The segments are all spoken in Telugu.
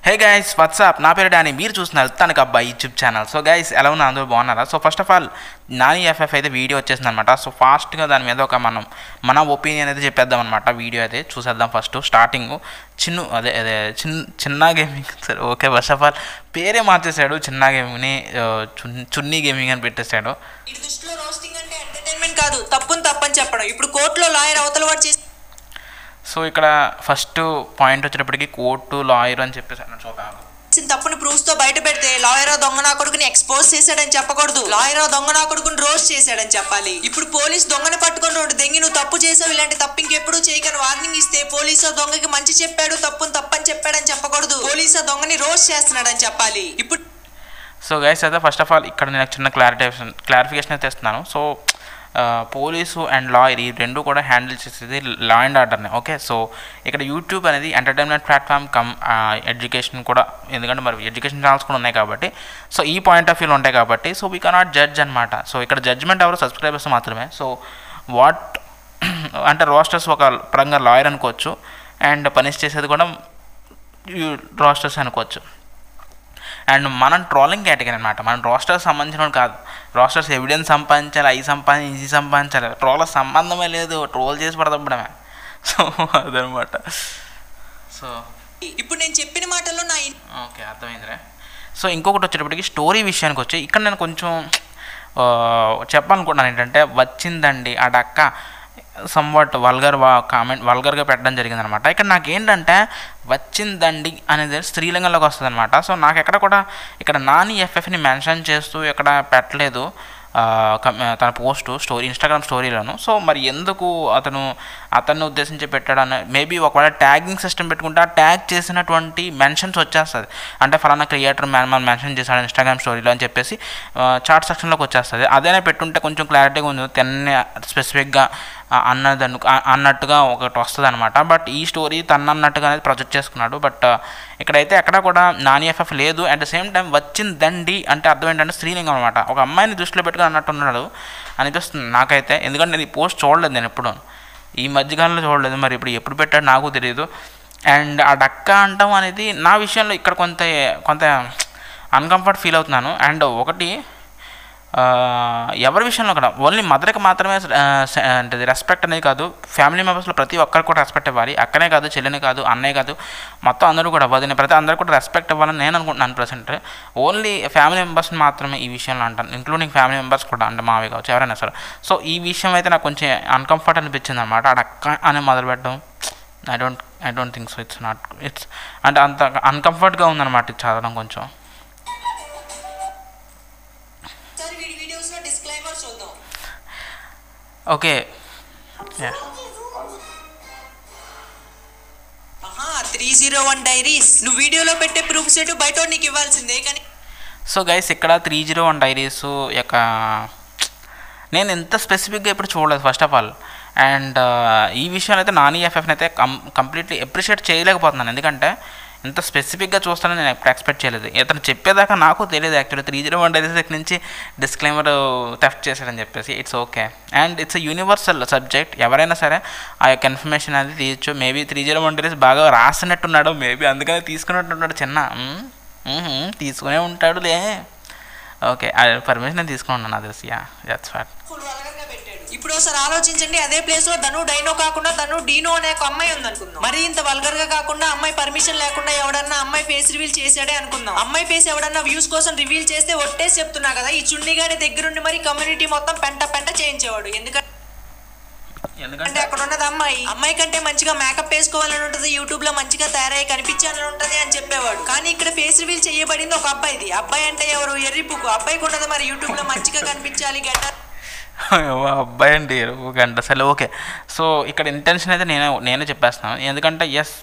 హే గైస్ వాట్సాప్ నా పేరు డానీ మీరు చూస్తున్నారు తనకు అబ్బాయి యూట్యూబ్ ఛానల్ సో గైస్ ఎలా ఉన్నారు అందరూ బాగున్నారా so first of all Nani FF అయితే వీడియో వచ్చేసింది అనమాట సో ఫాస్ట్గా దాని మీద ఒక మనం మన ఒపీనియన్ అయితే చెప్పేద్దాం అనమాట వీడియో అయితే చూసేద్దాం ఫస్ట్ స్టార్టింగ్ చిన్ను అదే అదే చిన్న చిన్న గేమింగ్ సరే ఓకే ఫస్ట్ ఆఫ్ ఆల్ పేరే మార్చేశాడు చిన్న గేమింగ్ని ఆ, చున్- చున్నీ గేమింగ్ అని పెట్టేశాడు ఈ దృష్టిలో రోస్టింగ్ అంటే ఎంటర్టైన్మెంట్ కాదు తప్పుని తప్పని చెప్పడం ఇప్పుడు కోర్టులో లాయర్ అవతల వాడు చేసి సో ఇక్కడ ఫస్ట్ పాయింట్ వచ్చేటప్పటికి కోర్టు లాయర్ అని చెప్పేసాడు చూద్దాం చేసిన తప్పుని ప్రూఫ్స్ తో బయట పెడితే లాయర్ దొంగ నా కొడుకుని ఎక్స్పోజ్ చేశాడని చెప్పకూడదు లాయర్ దొంగ నా కొడుకుని రోస్ట్ చేశాడని చెప్పాలి ఇప్పుడు పోలీస్ దొంగని పట్టుకొని రోడ్డు దెంగి నువ్వు తప్పు చేసావు ఇలాంటి తప్పు ఇంకెప్పుడు చేయకని వార్నింగ్ ఇస్తే పోలీసు ఆ దొంగకి మంచి చెప్పాడు తప్పుని తప్పని చెప్పాడని చెప్పకూడదు పోలీసు ఆ దొంగని రోస్ట్ చేస్తున్నాడని చెప్పాలి ఇప్పుడు సో గైస్ అయితే ఫస్ట్ ఆఫ్ ఆల్ ఇక్కడ నేను చిన్న క్లారిటేషన్ క్లారిఫికేషన్ అయితే ఇస్తున్నాను సో ఆ, పోలీసు అండ్ లాయర్ ఈ రెండు కూడా హ్యాండిల్ చేసేది లా అండ్ ఆర్డర్ని ఓకే సో ఇక్కడ యూట్యూబ్ అనేది ఎంటర్టైన్మెంట్ ప్లాట్ఫామ్ కమ్ ఎడ్యుకేషన్ కూడా ఎందుకంటే మరి ఎడ్యుకేషన్ ఛానల్స్ కూడా ఉన్నాయి కాబట్టి సో ఈ పాయింట్ ఆఫ్ వ్యూలో ఉంటాయి కాబట్టి సో వీ కెనాట్ జడ్జ్ అనమాట సో ఇక్కడ జడ్జ్మెంట్ ఎవరు సబ్స్క్రైబర్స్ మాత్రమే సో వాట్ అంటే రోస్టర్స్ ఒక పరంగా లాయర్ అనుకోవచ్చు అండ్ పనిష్ చేసేది కూడా రోస్టర్స్ అనుకోవచ్చు అండ్ మనం ట్రోలింగ్ కేటగిరీ అనమాట మనం రోస్టర్స్ సంబంధించిన వాడు కాదు రోస్టర్స్ ఎవిడెన్స్ సంపాదించాలి అవి సంపాదించి ఇది సంపాదించాలి ట్రోల్ సంబంధమే లేదు ట్రోల్ చేసి పడదప్పడమే సో అదనమాట సో ఇప్పుడు నేను చెప్పిన మాటల్లో నా ఇన్- ఓకే అర్థమైందిరా సో ఇంకొకటి వచ్చేటప్పటికి స్టోరీ విషయానికి వచ్చి ఇక్కడ నేను కొంచెం ఆ, చెప్పాలనుకుంటున్నాను ఏంటంటే వచ్చిందండి ఆ డక్క సంవాట్ వల్గర్ కామెంట్ వల్గర్గా పెట్టడం జరిగిందనమాట ఇక్కడ నాకు ఏంటంటే వచ్చిందండి అనేది స్త్రీలింగంలోకి వస్తుంది అనమాట సో నాకు ఎక్కడ కూడా ఇక్కడ నాని ఎఫ్ఎఫ్ని మెన్షన్ చేస్తూ ఎక్కడ పెట్టలేదు ఆ, కమ్- తన పోస్ట్ స్టోరీ ఇన్స్టాగ్రామ్ స్టోరీలోను సో మరి ఎందుకు అతను అతన్ని ఉద్దేశించి పెట్టాడని మేబీ ఒకవేళ ట్యాగింగ్ సిస్టమ్ పెట్టుకుంటే ఆ ట్యాగ్ చేసినటువంటి మెన్షన్స్ వచ్చేస్తుంది అంటే ఫలానా క్రియేటర్ మ్యాన్ మనం మెన్షన్ చేశాడు ఇన్స్టాగ్రామ్ స్టోరీలో అని చెప్పేసి చార్ట్ సెక్షన్లోకి వచ్చేస్తుంది అదేనే పెట్టుంటే కొంచెం క్లారిటీగా ఉంది తెన్నే స్పెసిఫిక్గా అన్నది అను ఆ- అన్నట్టుగా ఒకటి వస్తుంది అనమాట బట్ ఈ స్టోరీ తన అన్నట్టుగా అనేది ప్రొజెక్ట్ చేసుకున్నాడు బట్ ఇక్కడైతే ఎక్కడ కూడా నాని ఎఫ్ఎఫ్ లేదు అట్ ద సేమ్ టైం వచ్చిందండి అంటే అర్థం ఏంటంటే స్త్రీలింగం అనమాట ఒక అమ్మాయిని దృష్టిలో పెట్టుకుని అన్నట్టు ఉన్నాడు అనిపిస్తుంది నాకైతే ఎందుకంటే నేను ఈ పోస్ట్ చూడలేదు నేను ఎప్పుడు ఈ మధ్యకాలంలో చూడలేదు మరి ఇప్పుడు ఎప్పుడు పెట్టాడు నాకు తెలియదు అండ్ ఆ డక్క అంటాం అనేది నా విషయంలో ఇక్కడ కొంత కొంత అన్కంఫర్ట్ ఫీల్ అవుతున్నాను అండ్ ఒకటి ఆ, ఎవరి విషయంలో కూడా ఓన్లీ మదర్కి మాత్రమే ఆ, స- అంటే రెస్పెక్ట్ అనేది కాదు ఫ్యామిలీ మెంబర్స్లో ప్రతి ఒక్కరికి కూడా రెస్పెక్ట్ ఇవ్వాలి అక్కనే కాదు చెల్లిని కాదు అన్నయ్య కాదు మొత్తం అందరూ కూడా వదిన ప్రతి అందరూ కూడా రెస్పెక్ట్ ఇవ్వాలని నేను అనుకుంటున్నాను ప్రజెంట్ ఓన్లీ ఫ్యామిలీ మెంబర్స్ని మాత్రమే ఈ విషయంలో అంటాను ఇంక్లూడింగ్ ఫ్యామిలీ మెంబర్స్ కూడా అంటే మావి కావచ్చు ఎవరైనా సరే సో ఈ విషయం అయితే నాకు కొంచెం అన్కంఫర్ట్ అనిపించింది అనమాట ఆడ అక్క అని మొదలు పెట్టడం I don't I don't think so it's not it's అంటే అంత అన్కంఫర్ట్గా ఉందన్నమాట ఇది చదవడం కొంచెం ఒకసారి వీడి వీడియోస్ లో డిస్క్లైమర్ చూద్దాం ఓకే ఆహా త్రీ జీరో వన్ డైరీస్ నువ్వు వీడియోలో పెట్టే ప్రూఫ్ సెట్ బయట నీకు ఇవ్వాల్సిందే కానీ సో గైస్ ఇక్కడ త్రీ జీరో వన్ డైరీస్ యొక్క నేను ఎంత స్పెసిఫిక్గా ఇప్పుడు చూడలేదు ఫస్ట్ ఆఫ్ ఆల్ అండ్ ఈ విషయంలో అయితే నాని ఎఫ్ఎఫ్ని అయితే కం కంప్లీట్లీ అప్రిషియేట్ చేయలేకపోతున్నాను ఎందుకంటే ఇంత స్పెసిఫిక్గా చూస్తానని నేను ఎప్పుడు ఎక్స్పెక్ట్ చేయలేదు ఇతను చెప్పేదాకా నాకు తెలియదు actually three zero one diaries దగ్గర నుంచి డిస్క్లైమర్ థెఫ్ట్ చేశాడని చెప్పేసి it's okay and it's universal subject ఎవరైనా సరే ఆ యొక్క ఇన్ఫర్మేషన్ అనేది తీయచ్చు maybe three zero one diaries బాగా రాసినట్టున్నాడు మేబీ అందుకనే తీసుకున్నట్టున్నాడు చిన్న మ్మ్. మ్మ్. తీసుకునే ఉంటాడులే ఓకే పర్మిషన్ నేను తీసుకుని ఉన్నాను అది yeah that's fat full vulgar గా పెట్టాడు ఇప్పుడు ఒకసారి ఆలోచించండి అదే ప్లేస్ లో ధను డైనో కాకుండా ధను డీనో అనే ఒక అమ్మాయి ఉంది అనుకుందాం మరి ఇంత వల్గర్ గా కాకుండా అమ్మాయి పర్మిషన్ లేకుండా ఎవడన్నా అమ్మాయి ఫేస్ రివీల్ చేశాడే అనుకుందాం అమ్మాయి ఫేస్ ఎవడన్నా వ్యూస్ కోసం రివీల్ చేస్తే ఒట్టేసి చెప్తున్నా కదా ఈ చున్ని గారి దగ్గరుండి మరి కమ్యూనిటీ మొత్తం పెంట పెంట చేయించేవాడు ఎందుకంటే అంటే ఎందుకంటే అక్కడ ఉన్నది అమ్మాయి అమ్మాయి కంటే మంచిగా మేకప్ వేసుకోవాలని ఉంటది యూట్యూబ్ లో మంచిగా తయారై కనిపించాలని ఉంటది అని చెప్పేవాడు కానీ ఇక్కడ ఫేస్ రివీల్ చేయబడింది ఒక అబ్బాయిది అబ్బాయి అంటే ఎవరు ఎర్రి పువ్వు అబ్బాయికి ఉన్నది మరి యూట్యూబ్ లో మంచిగా కనిపించాలి గడ్డ ఓ అబ్బాయి అండి ఒక గంట అసలు ఓకే సో ఇక్కడ ఇంటెన్షన్ అయితే నేనే నేనే చెప్పేస్తాను ఎందుకంటే ఎస్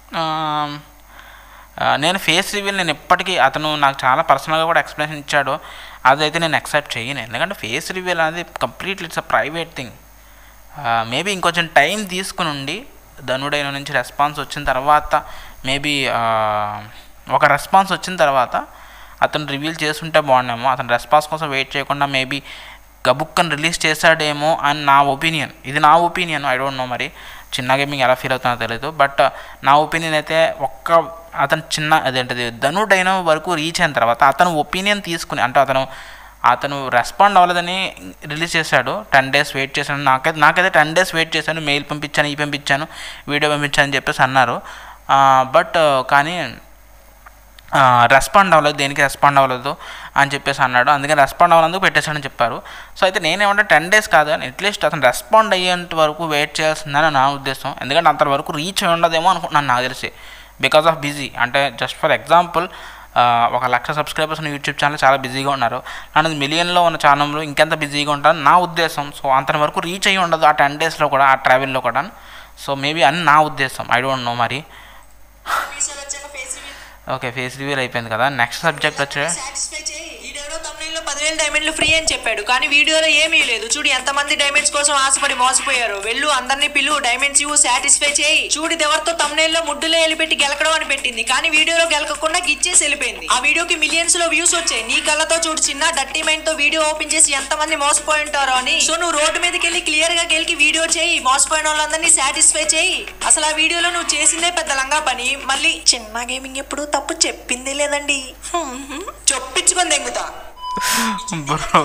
నేను ఫేస్ రివీల్ నేను ఎప్పటికీ అతను నాకు చాలా పర్సనల్గా కూడా ఎక్స్ప్లెనేషన్ ఇచ్చాడు అదైతే నేను యాక్సెప్ట్ చేయను ఎందుకంటే ఫేస్ రివీల్ అనేది completely it's a private thing maybe ఇంకొంచెం టైం తీసుకుని ఉండి ధనుడైన నుంచి రెస్పాన్స్ వచ్చిన తర్వాత మేబీ ఒక రెస్పాన్స్ వచ్చిన తర్వాత అతను రివీల్ చేస్తుంటే బాగుండేమో అతను రెస్పాన్స్ కోసం వెయిట్ చేయకుండా మేబీ గబుక్కని రిలీజ్ చేశాడేమో అని నా ఒపీనియన్ ఇది నా ఒపీనియన్ ఐ డోంట్ నో మరి చిన్న గేమింగ్ ఎలా ఫీల్ అవుతుందో తెలియదు బట్ నా ఒపీనియన్ అయితే ఒక్క అతను చిన్న అదేంటిది ధను డైనో వరకు రీచ్ అయిన తర్వాత అతను ఒపీనియన్ తీసుకుని అంటే అతను అతను రెస్పాండ్ అవ్వలేదని రిలీజ్ చేశాడు టెన్ డేస్ వెయిట్ చేశాను నాకైతే నాకైతే టెన్ డేస్ వెయిట్ చేశాను మెయిల్ పంపించాను ఈ పంపించాను వీడియో పంపించాను అని చెప్పేసి అన్నారు బట్ కానీ రెస్పాండ్ అవ్వలేదు దేనికి రెస్పాండ్ అవ్వలేదు అని చెప్పేసి అన్నాడు అందుకని రెస్పాండ్ అవ్వనందుకు పెట్టేశాడని చెప్పారు సో అయితే నేనేమంటే టెన్ డేస్ కాదు అని అట్లీస్ట్ అతను రెస్పాండ్ అయ్యేంత వరకు వెయిట్ చేయాల్సిందని నా ఉద్దేశం ఎందుకంటే అంత వరకు రీచ్ అయి ఉండదేమో అనుకుంటున్నాను నాకు తెలిసి బికాస్ ఆఫ్ బిజీ అంటే జస్ట్ ఫర్ ఎగ్జాంపుల్ ఒక లక్ష సబ్స్క్రైబర్స్ ఉన్న యూట్యూబ్ ఛానల్ చాలా బిజీగా ఉన్నారు అండ్ మిలియన్లో ఉన్న ఛానల్లో ఇంకెంత బిజీగా ఉంటారని నా ఉద్దేశం సో అంత వరకు రీచ్ అయ్యి ఉండదు ఆ టెన్ డేస్లో కూడా ఆ ట్రావెల్లో కూడా సో మేబీ అని నా ఉద్దేశం ఐ డోంట్ నో మరి వీసాలు వచ్చాక face reveal okay face reveal అయిపోయింది కదా నెక్స్ట్ సబ్జెక్ట్ వచ్చే సాటిస్ఫై చేయి వీడియోలో తమిళలో పదివేల డైమండ్లు ఫ్రీ అని చెప్పాడు కానీ వీడియోలో ఏమీ లేదు చూడు ఎంతమంది డైమండ్స్ కోసం ఆశపడి మోసపోయారు వెళ్ళు అందరినీ పిలువు డైమండ్స్ ఇవ్వు సాటిస్ఫై చేయి చూడు ఇది ఎవరితో తమిళలో ముడ్డులో వెళ్ళిపెట్టి గెలకడం అని పెట్టింది కానీ వీడియోలో గెలకకుండా గిచ్చేసి వెళ్ళిపోయింది ఆ వీడియోకి మిలియన్స్ లో వ్యూస్ వచ్చాయి నీ కళ్ళతో చూడు చిన్న డట్టి మైండ్ తో వీడియో ఓపెన్ చేసి ఎంతమంది మోసపోయి ఉంటారో అని సో నువ్వు రోడ్డు మీదకి వెళ్ళి క్లియర్ గా గెలికి వీడియో చేయి మోసపోయిన వాళ్ళందరినీ సాటిస్ఫై చేయి అసలు ఆ వీడియోలో నువ్వు చేసిందే పెద్ద లంగా పని మళ్ళీ చిన్న గేమింగ్ ఎప్పుడు తప్పు చెప్పిందే లేదండి హ్మ్. చొప్పించుకొని దెంగుతా బ్రో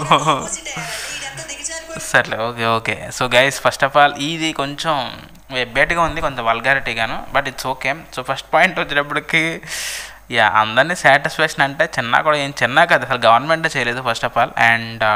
సర్లే okay okay so guys first of all ఇది కొంచెం వెబ్బేట్గా ఉంది కొంచెం వల్గారిటీగాను but it's okay so first point వచ్చేటప్పటికి యా అందరినీ సాటిస్ఫాక్షన్ అంటే చిన్న కూడా ఏం చిన్న కాదు అసలు గవర్నమెంటే చేయలేదు ఫస్ట్ ఆఫ్ ఆల్ అండ్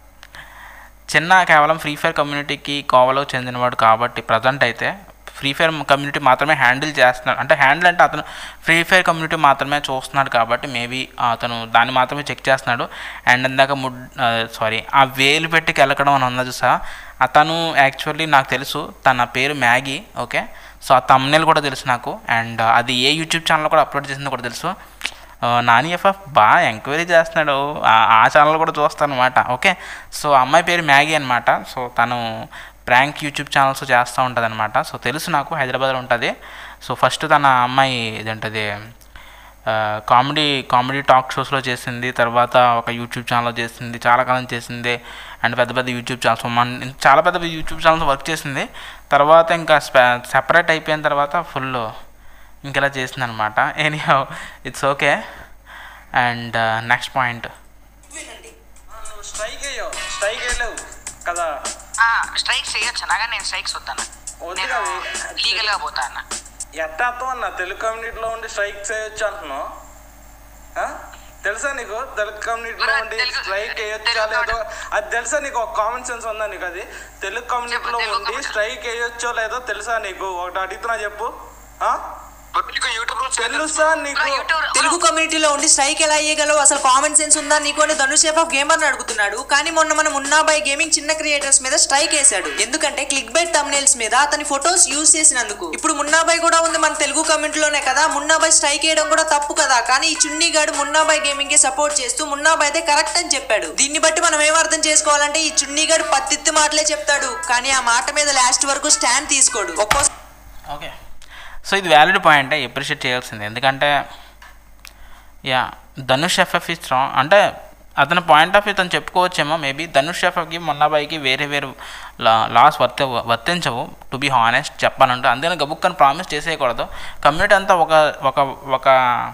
చిన్న కేవలం ఫ్రీ ఫైర్ కమ్యూనిటీకి కోవలో చెందినవాడు కాబట్టి ప్రజెంట్ అయితే ఫ్రీ ఫైర్ కమ్యూనిటీ మాత్రమే హ్యాండిల్ చేస్తున్నాడు అంటే హ్యాండిల్ అంటే అతను ఫ్రీ ఫైర్ కమ్యూనిటీ మాత్రమే చూస్తున్నాడు కాబట్టి మేబీ అతను దాన్ని మాత్రమే చెక్ చేస్తున్నాడు అండ్ ఇందాక ముడ్ సారీ ఆ వేలు పెట్టి కెలకడం అని ఉన్నది చూసా అతను యాక్చువల్లీ నాకు తెలుసు తన పేరు మ్యాగీ ఓకే సో ఆ తమ్నేల్ కూడా తెలుసు నాకు అండ్ అది ఏ యూట్యూబ్ ఛానల్ కూడా అప్లోడ్ చేసింది కూడా తెలుసు ఆ, నాని ఎఫ్ఎఫ్ బాగా ఎంక్వైరీ చేస్తున్నాడు ఆ- ఆ ఛానల్ కూడా చూస్తాను అనమాట ఓకే సో అమ్మాయి పేరు మ్యాగీ అనమాట సో తను ప్రాంక్ యూట్యూబ్ ఛానల్స్ చేస్తూ ఉంటుంది అనమాట సో తెలుసు నాకు హైదరాబాద్లో ఉంటుంది సో ఫస్ట్ తన అమ్మాయి ఇదేంటది కామెడీ కామెడీ టాక్ షోస్లో చేసింది తర్వాత ఒక యూట్యూబ్ ఛానల్లో చేసింది చాలా కాలం చేసింది అండ్ పెద్ద పెద్ద యూట్యూబ్ ఛానల్స్ మన చాలా పెద్ద యూట్యూబ్ ఛానల్స్ వర్క్ చేసింది తర్వాత ఇంకా సెపరేట్ అయిపోయిన తర్వాత ఫుల్ ఇంకెలా చేసింది అనమాట any it's okay and next point నువ్వు స్ట్రైక్ అయ్యావు స్ట్రైక్ వేయలేవు కదా స్ట్రైక్ చేయొచ్చు అనగా నేను స్ట్రైక్స్ వద్దాను వద్దు నేను కాదు. లీగల్ గా పోతా అన్న ఎట్టా అర్థం అన్న తెలుగు కమ్యూనిటీలో ఉండి స్ట్రైక్ చేయొచ్చు అంటున్నావు ఆ? తెలుసా నీకు తెలుగు కమ్యూనిటీలో మరి ఉండి తెలుగు- స్ట్రైక్ వేయొచ్చా తెలుగు లేదో అది తెలుసా నీకు ఒక కామన్ సెన్స్ ఉందా నీకు అది తెలుగు కమ్యూనిటీలో తెలుగు ఉండి community. స్ట్రైక్ వేయొచ్చో లేదో తెలుసా నీకు ఒకటి అడుగుతున్నా చెప్పు ఆ? యూట్యూబ్ తెలుసా నీకు తెలుగు కమ్యూనిటీలో ఉండి స్ట్రైక్ ఎలా అయ్యగలవు అసలు కామన్ సెన్స్ ఉందా నీకు అని ధనుష్ ఆఫ్ గేమర్ అడుగుతున్నాడు కానీ మొన్న మన మున్నాబాయ్ గేమింగ్ చిన్న క్రియేటర్స్ మీద స్ట్రైక్ వేశాడు ఎందుకంటే క్లిక్ బైట్ తమ్నేల్స్ మీద అతని ఫొటోస్ యూజ్ చేసినందుకు ఇప్పుడు మున్నాబాయ్ కూడా ఉంది మన తెలుగు కమ్యూనిటీలోనే కదా మున్నాబాయ్ స్ట్రైక్ వేయడం కూడా తప్పు కదా కానీ ఈ చున్నీగాడు మున్నాబాయ్ గేమింగ్ కి సపోర్ట్ చేస్తూ మున్నాబాయ్ అయితే కరెక్ట్ అని చెప్పాడు దీన్ని బట్టి మనం ఏం అర్థం చేసుకోవాలంటే ఈ చున్నీగాడు పత్తిత్తి మాటలే చెప్తాడు కానీ ఆ మాట మీద లాస్ట్ వరకు స్టాండ్ తీసుకోడు ఒక్కో ఓకే సో ఇది వ్యాలిడ్ పాయింటే ఎప్రిషియేట్ చేయాల్సింది ఎందుకంటే యా ధనుష్ ఎఫ్ఎఫ్ ఈ స్ట్రాంగ్ అంటే అతని పాయింట్ ఆఫ్ వ్యూ తను చెప్పుకోవచ్చేమో మేబీ ధనుష్ ఎఫ్ఎఫ్కి మొన్నబాయికి వేరే వేరే లా లాస్ వర్త వర్తించవు టు బీ హానెస్ట్ చెప్పాలంటే అందుకని గబుక్కని ప్రామిస్ చేసేయకూడదు కమ్యూనిటీ అంతా ఒక ఒక ఒక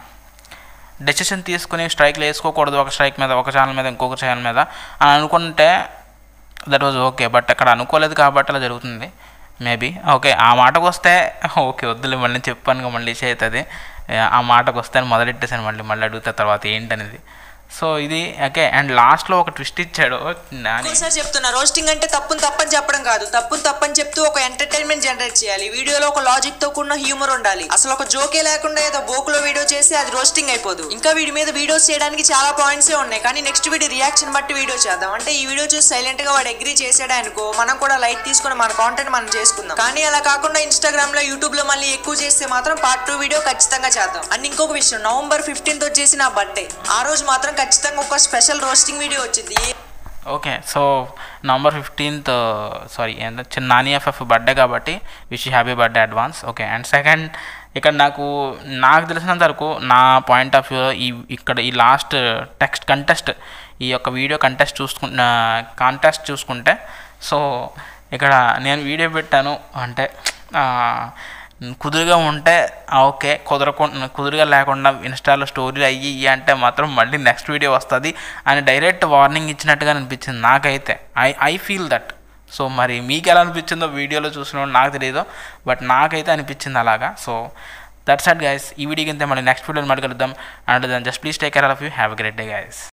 డెసిషన్ తీసుకుని స్ట్రైక్లు వేసుకోకూడదు ఒక స్ట్రైక్ మీద ఒక ఛానల్ మీద ఇంకొక ఛానల్ మీద అని అనుకుంటే దట్ వాజ్ ఓకే బట్ అక్కడ అనుకోలేదు కాబట్టి అలా జరుగుతుంది మేబీ ఓకే ఆ మాటకు వస్తే ఓకే వద్దులే మళ్ళీ చెప్పాను మళ్ళీ అవుతుంది ఆ మాటకు వస్తే అని మొదలెట్టేసాను మళ్ళీ మళ్ళీ అడిగితే తర్వాత ఏంటనేది సో ఇది ఓకే అండ్ లాస్ట్లో ఒక ట్విస్ట్ ఇచ్చాడు నాని ఇంకోసారి చెప్తున్నా రోస్టింగ్ అంటే తప్పుని తప్పని చెప్పడం కాదు తప్పుని తప్పని చెప్తూ ఒక ఎంటర్టైన్మెంట్ జనరేట్ చేయాలి వీడియోలో ఒక లాజిక్ తో కూడిన హ్యూమర్ ఉండాలి అసలు ఒక జోకే లేకుండా ఏదో బోకులో వీడియో చేసి అది రోస్టింగ్ అయిపోదు ఇంకా వీడి మీద వీడియోస్ చేయడానికి చాలా పాయింట్సే ఉన్నాయి కానీ నెక్స్ట్ వీడి రియాక్షన్ బట్టి వీడియో చేద్దాం అంటే ఈ వీడియో చూసి సైలెంట్ గా వాడు అగ్రీ చేసాడు అనుకో మనం కూడా లైట్ తీసుకొని మన కాంటెంట్ మనం చేసుకుందాం కానీ అలా కాకుండా ఇన్స్టాగ్రామ్ లో యూట్యూబ్ లో మళ్ళీ ఎక్కువ చేస్తే మాత్రం పార్ట్ టూ వీడియో ఖచ్చితంగా చేద్దాం అండ్ ఇంకొక విషయం నవంబర్ ఫిఫ్టీన్త్ వచ్చేసి నా బర్త్డే ఆ రోజు మాత్రం ఖచ్చితంగా ఒక స్పెషల్ రోస్టింగ్ వీడియో వచ్చింది ఏ- okay so November fifteenth sorry ఏంటంటే చిన్న నాని ఎఫ్ఎఫ్ బర్త్డే కాబట్టి wish happy birthday advance okay and second ఇక్కడ నాకు నాకు తెలిసినంత వరకు నా పాయింట్ ఆఫ్ వ్యూ ఈ ఇక్కడ ఈ లాస్ట్ టెక్స్ట్ కంటెస్ట్ ఈ యొక్క వీడియో కంటెస్ట్ చూసుకు కాంటెస్ట్ చూసుకుంటే సో ఇక్కడ నేను వీడియో పెట్టాను అంటే ఆ, కుదురుగా ఉంటే ఆ, ఓకే కుదరకుండా కుదురుగా లేకుండా ఇన్స్టాలో స్టోరీలు అయ్యి ఇయ్యి అంటే మాత్రం మళ్ళీ నెక్స్ట్ వీడియో వస్తుంది అని డైరెక్ట్ వార్నింగ్ ఇచ్చినట్టుగా అనిపించింది నాకైతే I I feel that so మరి మీకు ఎలా అనిపించిందో వీడియోలో చూసిన నాకు తెలియదు బట్ నాకైతే అనిపించింది అలాగా సో దట్స్ అట్ గైస్ ఈ వీడియోకి అంతే మళ్ళీ నెక్స్ట్ వీడియోని మళ్ళీ కలుద్దాం and then just please take care of you have great day guys